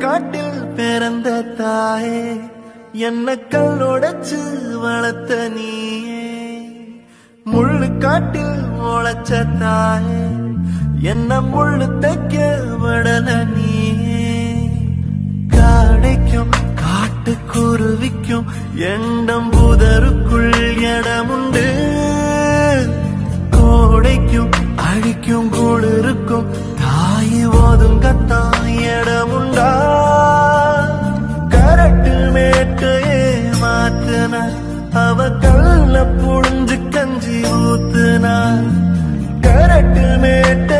காட்டில் பிறந்த தாயே என்ன கல்லோடச்சு வளர்த்த நீயே முள்ளு காட்டில் முளைச்ச தாயே என்ன முள்ளு தைக்க விடல நீயே காடைக்கும் காட்டுக்குருவிக்கும் எண்டம் புதருக்குள் இடமுண்டு கோடைக்கும் அழிக்கும் குளிருக்கும் தாய் ஒதுங்கத்தான் இடமுண்டா கரட்டு மேட்டையே மாத்துன அவ கல்ல புழிஞ்சு கஞ்சி ஊத்துனா கரட்டு மேட்டை